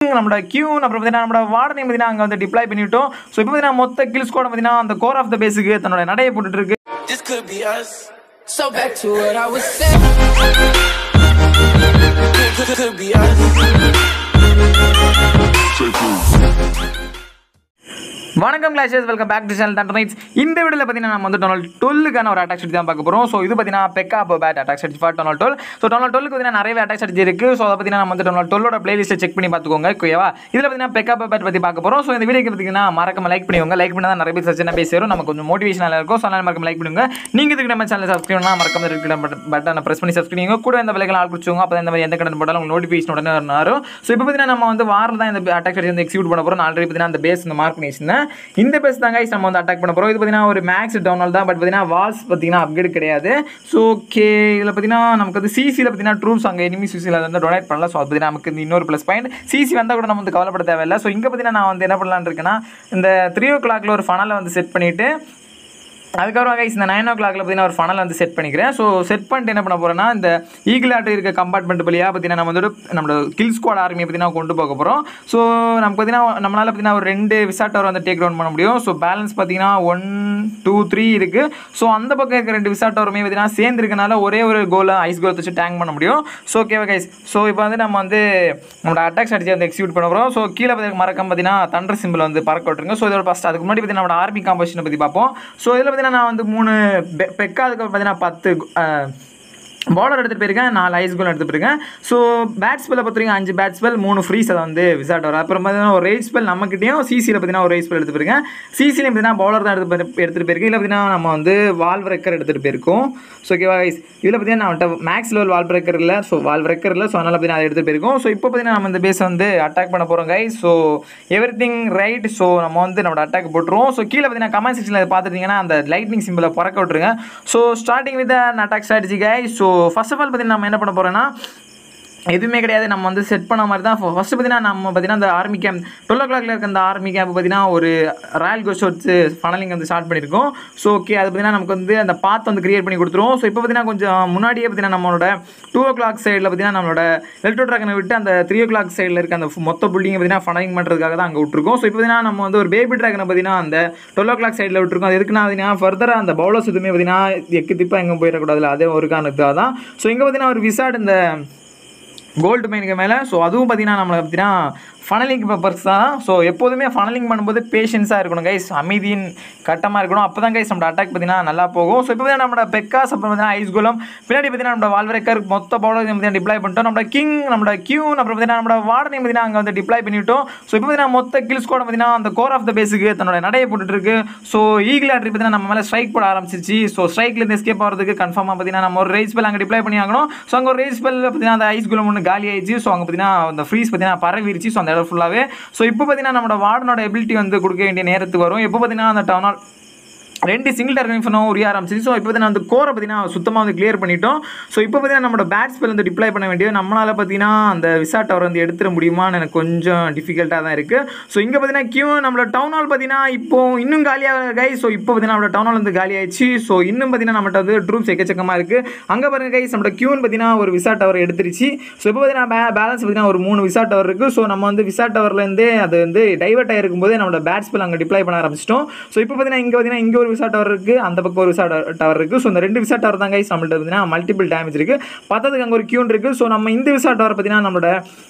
நம்மளோட கியூன் அப்புறம் பார்த்தீங்கன்னா நம்மளோட வார்டனை பார்த்தீங்கன்னா அங்கே வந்து டிப்ளை பண்ணிவிட்டோம் ஸோ இப்போ பார்த்தீங்கன்னா மொத்த கில் ஸ்கோட பார்த்தீங்கன்னா அந்த கோர் ஆஃப் த பேஸுக்கு தன்னோட நடையை போட்டுட்டு இருக்கு This could be us. So back to what I was saying. Could, could, could be us. வணக்கம் clashers welcome back to channel thunder knights இந்த வீடியோவில் பார்த்தீங்கன்னா நம்ம வந்து டொனல் டுவெல்லுக்கான ஒரு அட்டாக் ஸ்ட்ராட்டஜி தான் பார்க்க போகிறோம் ஸோ இது பார்த்தீங்கன்னா பெக்கா அப்போ bat attack strategy for town hall twelve so town hall டுவெல்க்கு பார்த்தீங்கன்னா நிறைய அட்டாக் ஸ்ட்ராட்டஜி இருக்குது ஸோ அதை பார்த்தீங்கன்னா நம்ம வந்து டொனல் டுவெல்லோட பிளேலிஸ்ட்டை செக் பண்ணி பார்த்துக்கோங்க ஓகேவா இதில் பார்த்தீங்கன்னா பெக்கா அப்போ பேட் பற்றி பார்க்க போகிறோம் ஸோ இந்த வீடியோக்கு பார்த்தீங்கன்னா மறக்காம லைக் பண்ணிக்கோங்க லைக் பண்ணால் நிறைய பேர் சச்சினா பேசி வரும் நமக்கு கொஞ்சம் மோட்டிவேஷனாக இருக்கும் ஸோ அதனால் மறக்காம லைக் பண்ணுங்க நீங்கள் இதுக்கு நம்ம சேனல் சப்ஸ்கிரைப் பண்ணால் மறக்காம இருக்கிற பட்டனை ப்ரெஸ் பண்ணி சப்ஸ்கிரைப் பண்ணுங்க கூட இந்த விலைகள் ஆள் குடிச்சவங்க அப்போ இந்த மாதிரி எந்த கடன் போட்டாலும் உங்களுக்கு நோட்டிஃபிகேஷன் உடனே வரும் ஸோ இப்போ பார்த்தீங்கன்னா நம்ம வந்து வாரில் தான் இந்த அட்டாக் ஸ்ட்ராட்டஜி வந்து எக்ஸிக்யூட் பண்ண போகிறோம் ஆல்ரெடி பார்த்தீங்கன்னா அந்த பேஸ் இந்த மார்க் பண்ணி வச்சிருந்தேன் இந்த பேஸ் தான் guys நம்ம வந்து அட்டாக் பண்ண போகிறோம் இது பார்த்தீங்கன்னா ஒரு மேக்ஸ் டவுனால் தான் பட் பார்த்தீங்கன்னா வால்ஸ் பார்த்தீங்கன்னா அப்கிரேட் கிடையாது ஸோ ஓகே இதில் பார்த்தீங்கன்னா நமக்கு வந்து சிசியில் பார்த்தீங்கன்னா ட்ரூப்ஸ் அங்கே எனிமி சிசியில் வந்து டொனேட் பண்ணலாம் ஸோ அது பார்த்தீங்கன்னா நமக்கு இந்த இன்னொரு ப்ளஸ் பாயிண்ட் சிசி வந்தால் கூட நம்ம வந்து கவலைப்பட தேவையில்லை ஸோ இங்கே பார்த்தீங்கன்னா நான் வந்து என்ன பண்ணலான்னு இருக்கேன்னா இந்த த்ரீ ஓ கிளாக்ல ஒரு ஃபனலை வந்து செட் பண்ணிவிட்டு அதுக்கப்புறம் கைஸ் இந்த நைன் ஓ கிளாக்ல பார்த்தீங்கன்னா ஒரு ஃபனல் வந்து செட் பண்ணிக்கிறேன் ஸோ செட் பண்ணிட்டு என்ன பண்ண போகிறேன்னா இந்த ஈகிள் ஆட்டு இருக்க கம்பார்ட்மெண்ட் வழியாக பார்த்தீங்கன்னா நம்ம வந்து நம்மளோட கில் ஸ்குவாட் ஆர்மியை பார்த்தீங்கன்னா கொண்டு போக போகிறோம் ஸோ நமக்கு பார்த்தீங்கன்னா நம்மளால் பார்த்தீங்கன்னா ஒரு ரெண்டு விசாட் டவர் வந்து டேக் டவுன் பண்ண முடியும் ஸோ பேலன்ஸ் பார்த்தீங்கன்னா ஒன் டூ த்ரீ இருக்குது ஸோ அந்த பக்கம் இருக்க ரெண்டு விசாட் டவருமே பார்த்தீங்கன்னா சேர்ந்து இருக்கனால ஒரே ஒரு கோலை ஐஸ் கோல் வச்சு டேங்க் பண்ண முடியும் ஸோ ஓகேவா கைஸ் ஸோ இப்போ வந்து நம்ம வந்து நம்மளோட அட்டாக் ஸ்ட்ராட்டஜி வந்து எக்ஸிக்யூட் பண்ண போகிறோம் ஸோ கீழே பார்த்து மறக்காம பார்த்தீங்கன்னா தண்டர் சிம்பிள் வந்து பறக்க விட்டுருங்க ஸோ இதோட ஃபஸ்ட் அதுக்கு முன்னாடி பார்த்தீங்கன்னா நம்மளோட ஆர்மி காம்போசிஷனை பற்றி பார்ப்போம் ஸோ இதில் பார்த்தீங்கன்னா நான் வந்து மூணு பெ- பெக்கா அதுக்கு பார்த்தீங்கன்னா பத்து பாலர் எடுத்துகிட்டு போயிருக்கேன் நாலு ஐஸ் கோல் எடுத்துகிட்டு போயிருக்கேன் ஸோ பேட் ஸ்பெல்லை பொறுத்த வரைக்கும் அஞ்சு பேட் ஸ்பெல் மூணு ஃப்ரீஸ் அதை வந்து விசாட் வரும் அப்புறம் பார்த்தீங்கன்னா ஒரு ரேஸ் ஸ்பெல் நம்மக்கிட்டையும் சிசியில் பார்த்தீங்கன்னா ஒரு ரேஸ் ஸ்பெல் எடுத்து போயிருக்கேன் சிசிலையும் பார்த்தீங்கன்னா பவுலர் தான் எடுத்து போய்- எடுத்துகிட்டு போயிருக்கேன் இதில் பார்த்தீங்கன்னா நம்ம வந்து வால் பிரேக்கர் எடுத்துகிட்டு போயிருக்கோம் ஸோ ஓகேவா guys இதில் பார்த்தீங்கன்னா நம்மகிட்ட மேக்ஸ் லெவல் வால் பிரேக்கர் இல்லை ஸோ வால் பிரேக்கர் இல்லை ஸோ அதனால் பார்த்தீங்கன்னா அதை எடுத்துகிட்டு போயிருக்கோம் ஸோ இப்போ பார்த்தீங்கன்னா நம்ம இந்த பேஸ் வந்து அட்டாக் பண்ண போகிறோம் guys so everything right so நம்ம வந்து நம்மளோட அட்டாக் போட்டுருவோம் ஸோ கீழே பார்த்தீங்கன்னா கமெண்ட் செக்ஷனில் பார்த்துட்டீங்கன்னா அந்த லைட்னிங் சிம்பிளை பறக்க விட்டுருங்க so starting with an attack strategy guys so first of all பார்த்தீங்கன்னா நம்ம என்ன பண்ண போகிறோன்னா எதுவுமே கிடையாது நம்ம வந்து செட் பண்ண மாதிரி தான் ஃபஸ்ட்டு பார்த்தீங்கன்னா நம்ம பார்த்தீங்கன்னா அந்த ஆர்மி கேம்ப் டுவெல் ஓ கிளாக்ல இருக்க அந்த ஆர்மி கேம்ப் பார்த்தீங்கன்னா ஒரு ராயல் கோஸ்ட் வச்சு ஃபனலிங் வந்து ஸ்டார்ட் பண்ணியிருக்கோம் ஸோ ஓகே அது பார்த்தீங்கன்னா நமக்கு வந்து அந்த பாத் வந்து கிரியேட் பண்ணி கொடுத்துருவோம் ஸோ இப்போ பார்த்தீங்கன்னா கொஞ்சம் முன்னாடியே பார்த்தீங்கன்னா நம்மளோட டூ ஓ கிளாக் சைடில் பார்த்தீங்கன்னா நம்மளோட எலக்ட்ரோ ட்ராகனை விட்டு அந்த த்ரீ ஓ கிளாக் சைடில் இருக்க அந்த மொத்த பில்டிங்கை பார்த்தீங்கன்னா ஃபனலிங் பண்ணுறதுக்காக தான் அங்கே விட்டுருக்கோம் ஸோ இப்போ பார்த்தீங்கன்னா நம்ம வந்து ஒரு பேபி ட்ராகனை பார்த்தீங்கன்னா அந்த டுவெல் ஓ கிளாக் சைடில் விட்டுருக்கோம் அது எதுக்குன்னா பார்த்தீங்கன்னா ஃபர்தராக அந்த பவுலர்ஸ் எதுவுமே பார்த்தீங்கன்னா எக்கு திப்பா எங்கே போயிடக்கூடாதுல அதே ஒரு காரணத்துக்காக தான் ஸோ இங்கே பார்த்தீங்கன்னா ஒரு விசாட் இந்த கோல்டு மைனுக்கு மேலே ஸோ அதுவும் பார்த்தீங்கன்னா நம்மளை பார்த்தீங்கன்னா ஃபனலிங் பர்பஸ் தான் ஸோ எப்போதுமே ஃபனலிங் பண்ணும்போது பேஷன்ஸாக இருக்கணும் கைஸ் அமைதியின் கட்டமாக இருக்கணும் அப்போ தான் கைஸ் நம்ம அட்டாக் பார்த்தீங்கன்னா நல்லா போகும் ஸோ இப்போ பார்த்தீங்கன்னா நம்மளோட பெக்காஸ் அப்புறம் பார்த்தீங்கன்னா ஐஸ் கோலம் பின்னாடி பார்த்தீங்கன்னா நம்ம வால்வரேக்கர் மொத்த பவுலர் பார்த்தீங்கன்னா டிப்ளை பண்ணிட்டோம் நம்மளோட கிங் நம்மளோட கியூன் அப்புறம் பார்த்தீங்கன்னா நம்மளோட வார்டனை பார்த்தீங்கன்னா அங்கே வந்து டிப்ளை பண்ணிவிட்டோம் ஸோ இப்போ பார்த்தீங்கன்னா மொத்த கில் ஸ்கோட பார்த்தீங்கன்னா அந்த கோர் ஆஃப் த பேஸுக்கு தன்னோட நடையை போட்டுட்டு இருக்கு ஸோ ஈகிள் ஆட்ரி பார்த்தீங்கன்னா நம்ம மேலே ஸ்ட்ரைக் போட ஆரம்பிச்சிருச்சு ஸோ ஸ்ட்ரைக்லேருந்து எஸ்கேப் ஆகிறதுக்கு கன்ஃபார்மாக பார்த்தீங்கன்னா நம்ம ஒரு ரேஸ் ஸ்பெல் அங்கே டிப்ளை பண்ணி ஆகணும் ஸோ அங்கே ஒரு ரேஸ் ஸ்பெல் பார்த்தீங்கன்னா அந்த ஐஸ் குலம் ஒன்று காலி ஆயிடுச்சு ஸோ அங்கே பார்த்தீங்கன்னா அந்த ஃப்ரீஸ் பார்த்தீங்கன்னா பரவிருச்சு ஸோ அந்த இடம் ஃபுல்லாகவே ஸோ இப்போ பார்த்தீங்கன்னா நம்மளோட வார்டனோட எபிலிட்டி வந்து கொடுக்க வேண்டிய நேரத்துக்கு வரும் எப்போ பார்த்தீங்கன்னா அந்த டவுனால் ரெண்டு சிங்கிள் டார்கெட் இன்ஃபனும் உரிய ஆரம்பிச்சிச்சு ஸோ இப்போ பார்த்தீங்கன்னா அந்த கோரை பார்த்தீங்கன்னா சுத்தமாக வந்து கிளியர் பண்ணிட்டோம் ஸோ இப்போ பார்த்தீங்கன்னா நம்மளோட பேட் ஸ்பெல் வந்து டிப்ளை பண்ண வேண்டியது நம்மளால் பார்த்தீங்கன்னா அந்த விசா டவர் வந்து எடுத்துட முடியுமான்னு எனக்கு கொஞ்சம் டிஃபிகல்ட்டாக தான் இருக்குது ஸோ இங்கே பார்த்தீங்கன்னா கியூ நம்மளோட டவுன் ஹால் பார்த்தீங்கன்னா இப்போ இன்னும் காலியாக கை ஸோ இப்போ பார்த்தீங்கன்னா நம்மளோட டவுன் ஹால் வந்து காலி ஆயிடுச்சு ஸோ இன்னும் பார்த்தீங்கன்னா நம்மகிட்ட வந்து ட்ரூப்ஸ் எக்கச்சக்கமாக இருக்குது அங்கே பாருங்க கைஸ் நம்மளோட கியூன் பார்த்தீங்கன்னா ஒரு விசா டவர் எடுத்துருச்சு ஸோ இப்போ பார்த்தீங்கன்னா பேலன்ஸ் பார்த்தீங்கன்னா ஒரு மூணு விசா டவர் இருக்குது ஸோ நம்ம வந்து விசா டவர்லேருந்து அது வந்து டைவர்ட் ஆகிருக்கும் போதே நம்மளோட பேட் ஸ்பெல் அங்கே டிப்ளை பண்ண ஆரம்பிச்சிட்டோம் ஸோ இப்போ பார்த்தீங்கன்னா இங்கே பார்த்தீங்கன்னா இங்கே ஒரு விசா டவர் இருக்குது அந்த பக்கம் ஒரு விசா டவர் இருக்குது ஸோ இந்த ரெண்டு விசா டவர் தான் கைஸ் நம்மள்ட்ட பார்த்தீங்கன்னா மல்டிபிள் டேமேஜ் இருக்குது பத்ததுக்கு அங்கே ஒரு கியூன் இருக்குது ஸோ நம்ம இந்த விசா டவர் பார்த்தீங்கன்னா நம்மளோட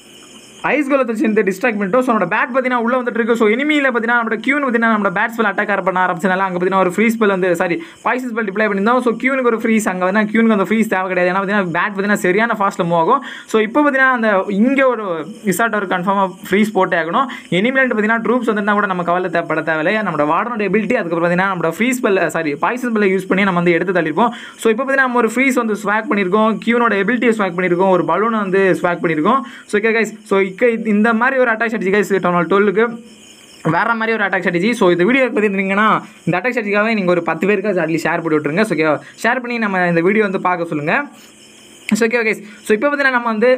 ஐஸ் கோலத்தை வச்சு இந்த டிஸ்ட்ராக்ட் பண்ணிட்டோம் ஸோ நம்மளோட பேட் பார்த்தீங்கன்னா உள்ள வந்துட்டு இருக்கு ஸோ இனிமியில் பார்த்தீங்கன்னா நம்மளோட கியூன் பார்த்தீங்கன்னா நம்ம பேட் ஸ்பெல் அட்டாக் பண்ண ஆரம்பிச்சனால அங்கே பார்த்தீங்கன்னா ஒரு ஃப்ரீ ஸ்பெல் வந்து சாரி பாய்ஸ் ஸ்பெல் டிப்ளை பண்ணியிருந்தோம் ஸோ கியூனுக்கு ஒரு ஃப்ரீஸ் அங்கே வந்து கியூனுக்கு அந்த ஃப்ரீஸ் தேவை கிடையாது ஏன்னா பார்த்தீங்கன்னா பேட் பார்த்தீங்கன்னா சரியான ஃபாஸ்ட்டில் மூவ் ஆகும் ஸோ இப்போ பார்த்தீங்கன்னா அந்த இங்கே ஒரு விசாட் ஒரு கன்ஃபார்மாக ஃப்ரீஸ் போட்டே ஆகணும் இனிமேல் பார்த்தீங்கன்னா ட்ரூப்ஸ் வந்துருந்தா கூட நம்ம கவலை தேவைப்பட தேவையில்லை நம்மளோட வார்டனோட எபிலிட்டி அதுக்கப்புறம் பார்த்தீங்கன்னா நம்மளோட ஃப்ரீ ஸ்பெல் சாரி பாய்ஸ் ஸ்பெல்லை யூஸ் பண்ணி நம்ம வந்து எடுத்து தள்ளிருப்போம் ஸோ இப்போ பார்த்தீங்கன்னா நம்ம ஒரு ஃப்ரீஸ் வந்து ஸ்வாக் பண்ணியிருக்கோம் கியூனோட எபிலிட்டியை ஸ்வாக் பண்ணியிருக்கோம் ஒரு பலூனை வந்து ஸ்வாக் பண்ணியிருக்கோம் ஸோ ஓகே கைஸ் ஸோ இக்க இந்த மாதிரி ஒரு அட்டாக் ஸ்ட்ராட்டஜி கைஸ் டவுன் டுவெல்லுக்கு வேற மாதிரி ஒரு அட்டாக் ஸ்ட்ராட்டஜி ஸோ இந்த வீடியோ பற்றி இருந்தீங்கன்னா இந்த அட்டாக் ஸ்ட்ராட்டஜிக்காகவே நீங்கள் ஒரு பத்து பேருக்கு அட்லீஸ்ட் ஷேர் பண்ணி விட்ருங்க ஸோ ஓகே ஷேர் பண்ணி நம்ம இந்த வீடியோ வந்து பார்க்க சொல்லுங்கள் ஸோ ஓகே ஓகே ஸோ இப்போ பார்த்தீங்கன்னா நம்ம வந்து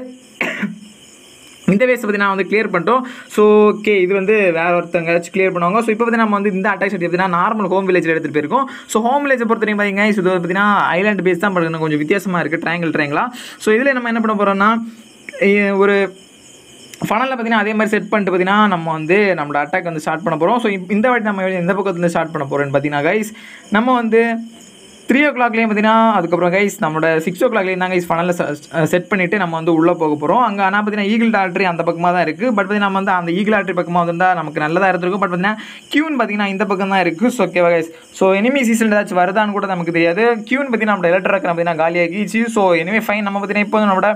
இந்த வேஸ் பற்றி நான் வந்து கிளியர் பண்ணிட்டோம் ஸோ ஓகே இது வந்து வேற ஒருத்தங்க வச்சு கிளியர் பண்ணுவாங்க ஸோ இப்போ வந்து நம்ம வந்து இந்த அட்டாக் ஸ்ட்ராட்டஜி பார்த்தீங்கன்னா நார்மல் ஹோம் வில்லேஜில் எடுத்துகிட்டு போயிருக்கோம் ஸோ ஹோம் வில்லேஜை பொறுத்த வரைக்கும் பார்த்தீங்க ஸோ இது பார்த்தீங்கன்னா ஐலாண்ட் பேஸ் தான் பாருங்க கொஞ்சம் வித்தியாசமாக இருக்குது ட்ரையாங்கிள் ட்ரையாங்கிளாக ஸோ இதில் நம்ம என்ன பண்ண போகிறோம்னா ஒரு ஃபனலில் பார்த்தீங்கன்னா அதே மாதிரி செட் பண்ணிட்டு பார்த்தீங்கன்னா நம்ம வந்து நம்மளோட அட்டாக் வந்து ஸ்டார்ட் பண்ண போகிறோம் ஸோ இந்த வாட்டி நம்ம எந்த பக்கத்துலேருந்து ஸ்டார்ட் பண்ண போகிறோம்னு பார்த்தீங்கன்னா கைஸ் நம்ம வந்து த்ரீ ஓ கிளாக்லேயும் பார்த்தீங்கன்னா அதுக்கப்புறம் கைஸ் நம்மளோட சிக்ஸ் ஓ கிளாக்லேயும் தான் கைஸ் ஃபனலில் செட் பண்ணிவிட்டு நம்ம வந்து உள்ளே போக போகிறோம் அங்கே ஆனால் பார்த்தீங்கன்னா ஈகிள் டால்ட்ரி அந்த பக்கமாக தான் இருக்குது பட் பார்த்தீங்கன்னா நம்ம வந்து அந்த ஈகிள் டால்ட்ரி பக்கமாக வந்திருந்தால் நமக்கு நல்லதாக இருந்திருக்கும் பட் பார்த்தீங்கன்னா கியூன் பார்த்தீங்கன்னா இந்த பக்கம் தான் இருக்குது ஸோ ஓகேவா கைஸ் ஸோ எனிமி சீசன் ஏதாச்சும் வருதான்னு கூட நமக்கு தெரியாது கியூன் பார்த்தீங்கன்னா நம்ம எலக்ட்ராக் பார்த்தீங்கன்னா காலியாகிச்சு ஸோ எனிமே ஃபைன் நம்ம பார்த்தீங்கன்னா இப்போ நம்மளோட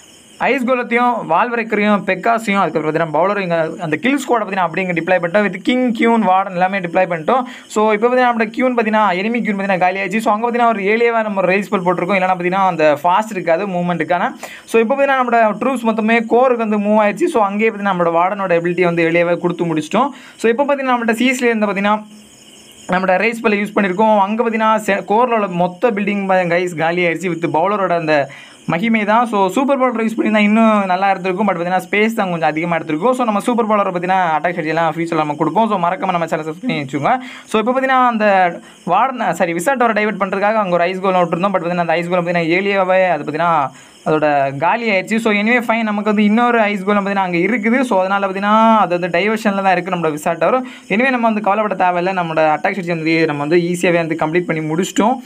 ஐஸ் கோலத்தையும் வால்வரைக்கரையும் பெக்காஸையும் அதுக்கப்புறம் பார்த்தீங்கன்னா பவுலர் இங்கே அந்த கில் ஸ்குவாட பார்த்தீங்கன்னா அப்படிங்க டிப்ளை பண்ணிட்டோம் வித் கிங் கியூன் வார்டன் எல்லாமே டிப்ளை பண்ணிட்டோம் ஸோ இப்போ பார்த்தீங்கன்னா நம்ம கியூன் பார்த்தீங்கன்னா எனிமி கியூன் பார்த்தீங்கன்னா காலி ஆச்சு ஸோ அங்கே பார்த்தீங்கன்னா ஒரு ஏழியவா நம்ம ரைஸ் பல் போட்டிருக்கோம் இல்லைனா பார்த்தீங்கன்னா அந்த ஃபாஸ்ட் இருக்காது மூவ்மெண்ட்டுக்கான ஸோ இப்போ பார்த்தீங்கன்னா நம்மளோட ட்ரூப்ஸ் மொத்தமே கோருக்கு வந்து மூவ் ஆயிடுச்சு ஸோ அங்கேயே பார்த்தீங்கன்னா நம்மளோட வார்டனோட எபிலிட்டி வந்து எளியவே கொடுத்து முடிச்சிட்டோம் ஸோ இப்போ பார்த்தீங்கன்னா நம்மள்ட்ட சிஎஸ்ல இருந்து பார்த்தீங்கன்னா நம்மளோட ரேஸ் பல்ல யூஸ் பண்ணியிருக்கோம் அங்கே பார்த்தீங்கன்னா கோரில் உள்ள மொத்த பில்டிங் கைஸ் காலி ஆயிடுச்சு வித் பவுலரோட அந்த மகிமை தான் ஸோ சூப்பர் பவுலர் யூஸ் பண்ணியிருந்தா இன்னும் நல்லா இருந்திருக்கும் பட் பார்த்தீங்கன்னா ஸ்பேஸ் தான் கொஞ்சம் அதிகமாக எடுத்திருக்கும் ஸோ நம்ம சூப்பர் பவுலரை பார்த்தீங்கன்னா அட்டாக் ஸ்ட்ராட்டஜிலாம் ஃபியூச்சர் நம்ம கொடுப்போம் ஸோ மறக்காம நம்ம சேனல் சப்ஸ்கிரைப் பண்ணி வச்சுக்கோங்க ஸோ இப்போ பார்த்தீங்கன்னா அந்த வார்டன் சாரி விசாட்டோரை டைவர்ட் பண்ணுறதுக்காக அங்கே ஒரு ஐஸ் கோல் விட்டுருந்தோம் பட் பார்த்தீங்கன்னா அந்த ஐஸ் கோல் பார்த்தீங்கன்னா ஏலியாவே அது பார்த்தீங்கன்னா அதோட காலி ஆயிடுச்சு ஸோ எனிவே ஃபைன் நமக்கு வந்து இன்னொரு ஐஸ் கோல் பார்த்தீங்கன்னா அங்கே இருக்குது ஸோ அதனால் பார்த்தீங்கன்னா அது வந்து டைவர்ஷனில் தான் இருக்குது நம்மளோட விசாட் டவர் எனிவே நம்ம வந்து கவலைப்பட தேவையில்லை நம்மளோட அட்டாக் ஸ்ட்ராட்டஜி வந்து நம்ம வந்து ஈஸியாகவே வந்து கம்ப்ளீட் பண்ணி முடிச்சிட்டோம்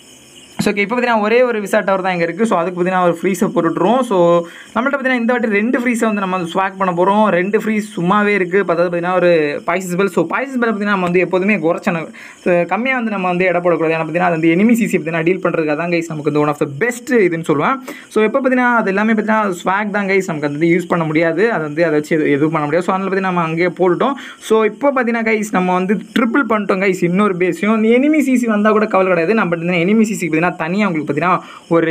ஸோ ஓகே இப்போ பார்த்தீங்கன்னா ஒரே ஒரு விசா டவர் தான் இங்கே இருக்குது ஸோ அதுக்கு பார்த்தீங்கன்னா ஒரு ஃப்ரீஸை போட்டுட்ருவோம் ஸோ நம்மள்ட்ட பார்த்தீங்கன்னா இந்த வாட்டி ரெண்டு ஃப்ரீஸை வந்து நம்ம வந்து ஸ்வாக் பண்ண போகிறோம் ரெண்டு ஃப்ரீஸ் சும்மாவே இருக்குது அதாவது பார்த்தீங்கன்னா ஒரு poison spell so poison spell பார்த்தீங்கன்னா நம்ம வந்து எப்போதுமே குறைச்சன கம்மியாக வந்து நம்ம வந்து இட போடக்கூடாது ஏன்னா பார்த்தீங்கன்னா அது வந்து எனிமி சிசி பார்த்தீங்கன்னா டீல் பண்ணுறதுக்காக தான் கைஸ் நமக்கு வந்து ஒன் ஆஃப் த பெஸ்ட் இதுன்னு சொல்லுவேன் ஸோ இப்போ பார்த்தீங்கன்னா அது எல்லாமே பார்த்தீங்கன்னா ஸ்வாக் தான் கைஸ் நமக்கு வந்து யூஸ் பண்ண முடியாது அது வந்து அதை வச்சு எது- எதுவும் பண்ண முடியாது ஸோ அதனால் பார்த்தீங்கன்னா நம்ம அங்கேயே போட்டுட்டோம் ஸோ இப்போ பார்த்தீங்கன்னா கைஸ் நம்ம வந்து ட்ரிபிள் பண்ணிட்டோம் கைஸ் இன்னொரு பேஸையும் எனிமி சிசி வந்தால் கூட கவலை கிடையாது நம்ம பார்த்தீங்கன்னா எனிமி சிசிக்கு பார்த்தீங்கன்னா தனியாக உங்களுக்கு பார்த்தீங்கன்னா ஒரு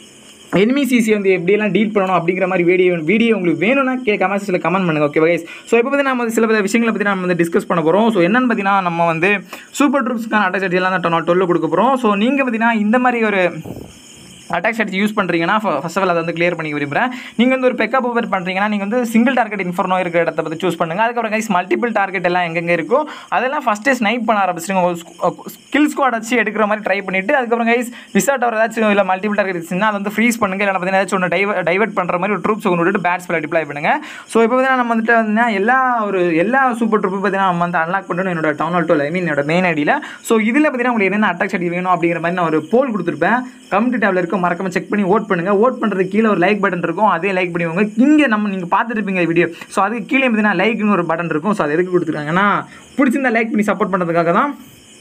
எனிமி சிசி வந்து எப்படியெல்லாம் டீல் பண்ணணும் அப்படிங்கிற மாதிரி வீடியோ வீடியோ உங்களுக்கு வேணும்னா கே கமெண்ட்ஸில் கமெண்ட் பண்ணுங்க ஓகே கைஸ் ஸோ இப்போ பற்றி நம்ம வந்து சில பல விஷயங்களை பற்றி நம்ம வந்து டிஸ்கஸ் பண்ண போகிறோம் ஸோ என்னன்னு பார்த்தீங்கன்னா நம்ம வந்து சூப்பர் ட்ரூப்ஸ்க்கான அட்டாச் எல்லாம் தான் டுவெல் கொடுக்க போகிறோம் ஸோ நீங்கள் பார்த்தீங்கன்னா இந்த மாதிரி ஒரு அட்டாக் ஸ்ட்ராட்டஜி யூஸ் பண்ணுறீங்கன்னா ஃபர்ஸ்ட் ஆஃப் ஆல் அதை வந்து கிளியர் பண்ணி விரும்புகிறேன் நீங்கள் வந்து ஒரு பெக்கப் ஓவர் பண்ணுறீங்கன்னா நீங்கள் வந்து சிங்கிள் டார்கெட் இன்ஃபர்னோ இருக்கிற இடத்த பற்றி சூஸ் பண்ணுங்கள் அதுக்கப்புறம் கைஸ் மல்டிபிள் டார்கெட் எல்லாம் எங்கெங்கே இருக்கோ அதெல்லாம் ஃபஸ்ட்டே ஸ்னைப் பண்ண ஆரம்பிச்சிருங்க ஸ்கில் ஸ்குவாட் வச்சு எடுக்கிற மாதிரி ட்ரை பண்ணிவிட்டு அதுக்கப்புறம் கைஸ் விசாட் அவர் ஏதாச்சும் இல்லை மல்டிபிள் டார்கெட் இருந்துச்சுன்னா அதை வந்து ஃப்ரீஸ் பண்ணுங்க இல்லை பார்த்தீங்கன்னா ஏதாச்சும் ஒன்று டைவ டைவர்ட் பண்ணுற மாதிரி ஒரு ட்ரூப்ஸ் கொண்டு விட்டு பேட்ஸ் பிள்ளை டிப்ளை பண்ணுங்க ஸோ இப்போ பார்த்தீங்கன்னா நம்ம வந்துட்டு பார்த்தீங்கன்னா எல்லா ஒரு எல்லா சூப்பர் ட்ரூப்பும் பார்த்தீங்கன்னா நம்ம வந்து அன்லாக் பண்ணணும் என்னோட டவுன் ஹால் டோல் ஐ மீன் என்னோட மெயின் ஐடியில் ஸோ இதில் பார்த்தீங்கன்னா உங்களுக்கு என்னென்ன அட்டாக் ஸ்ட்ராட்டஜி வேணும் அப்படிங்கிற மாதிரி நான் ஒரு போல் கொடுத்துருப்பேன் கம்யூனிட்டி டேப்ல இருக்கும் மறக்காம செக் பண்ணி ஓட் பண்ணுங்க ஓட் பண்ணுறதுக்கு கீழே ஒரு லைக் பட்டன் இருக்கும் அதே லைக் பண்ணிக்கோங்க இங்கே நம்ம நீங்கள் பார்த்துட்டு இருப்பீங்க வீடியோ ஸோ அதுக்கு கீழே பார்த்தீங்கன்னா லைக்னு ஒரு பட்டன் இருக்கும் ஸோ அது எதுக்கு கொடுத்துருக்காங்கன்னா பிடிச்சிருந்தா லைக் பண்ணி சப்போர்ட் பண்ணுறதுக்காக தான்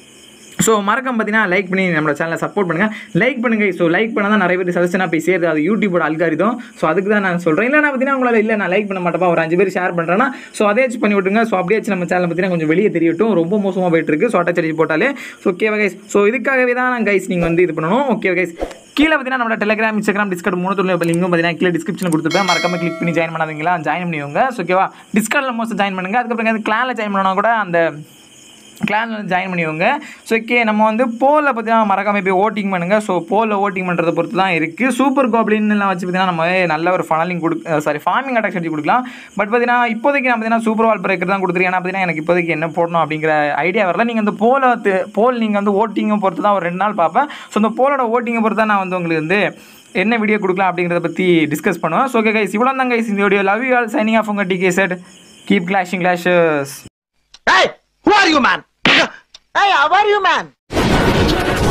ஸோ மறக்காம பார்த்தீங்கன்னா லைக் பண்ணி நம்மளோட சேனலை சப்போர்ட் பண்ணுங்கள் லைக் பண்ணுங்கள் ஸோ லைக் பண்ணால் தான் நிறைய பேர் சஜஷனாக போய் சேருது அது யூடியூபோட அல்காரிதம் ஸோ அதுக்கு தான் நான் சொல்கிறேன் இல்லைனா பார்த்தீங்கன்னா உங்களால் இல்லை நான் லைக் பண்ண மாட்டேப்பா ஒரு அஞ்சு பேர் ஷேர் பண்ணுறேன்னா ஸோ அதே வச்சு பண்ணி விட்டுருங்க ஸோ அப்படியே வச்சு நம்ம சேனல் பார்த்தீங்கன்னா கொஞ்சம் வெளியே தெரியட்டும் ரொம்ப மோசமாக போயிட்டு இருக்கு ஸோ அட்டாச் போட்டாலே ஸோ ஓகேவா கைஸ் ஸோ இதுக்காகவே தான் நான் கைஸ் நீங்கள் வந்து இது பண்ணணும் ஓகே கைஸ் கீழே பார்த்தீங்கன்னா நம்மளோட டெலிகிராம் இன்ஸ்டாகிராம் டிஸ்கட் மூணு தொழில் இப்போ லிங்கும் பார்த்தீங்கன்னா கீழே டிஸ்கிரிப்ஷன் கொடுத்துருப்பேன் மறக்காம கிளிக் பண்ணி ஜாயின் பண்ணாதீங்களா ஜாயின் பண்ணிக்கோங்க ஸோ ஓகேவா டிஸ்கார்டில் மோஸ்ட் ஜாயின் பண்ணுங்கள் அதுக்கப்புறம் கிளானில் ஜாயின் பண்ணனா கூட அந்த கிளானில் ஜாயின் பண்ணிக்கோங்க ஸோ ஓகே நம்ம வந்து போலில் பார்த்தீங்கன்னா மறக்காம போய் ஓட்டிங் பண்ணுங்கள் ஸோ போலில் ஓட்டிங் பண்ணுறதை பொறுத்து தான் இருக்குது சூப்பர் கோப்ளின் எல்லாம் வச்சு பார்த்தீங்கன்னா நம்ம நல்ல ஒரு ஃபனலிங் கொடு சாரி ஃபார்மிங் அட்டாக் செஞ்சு கொடுக்கலாம் பட் பார்த்தீங்கன்னா இப்போதைக்கு நான் பார்த்தீங்கன்னா சூப்பர் வால் பிரேக்கர் தான் கொடுத்துருக்கேன் ஏன்னா பார்த்தீங்கன்னா எனக்கு இப்போதைக்கு என்ன போடணும் அப்படிங்கிற ஐடியா வரல நீங்கள் அந்த போலை போல் நீங்கள் வந்து ஓட்டிங்கை பொறுத்து தான் ஒரு ரெண்டு நாள் பார்ப்பேன் ஸோ அந்த போலோட ஓட்டிங்கை பொறுத்து தான் நான் வந்து உங்களுக்கு வந்து என்ன வீடியோ கொடுக்கலாம் அப்படிங்கிறத பற்றி டிஸ்கஸ் பண்ணுவேன் ஸோ ஓகே கைஸ் இவ்வளோ தான் கைஸ் இந்த video love you all signing off உங்கள் TK set keep clashing clashers Hey, who are you, man? Hey, how are you, man?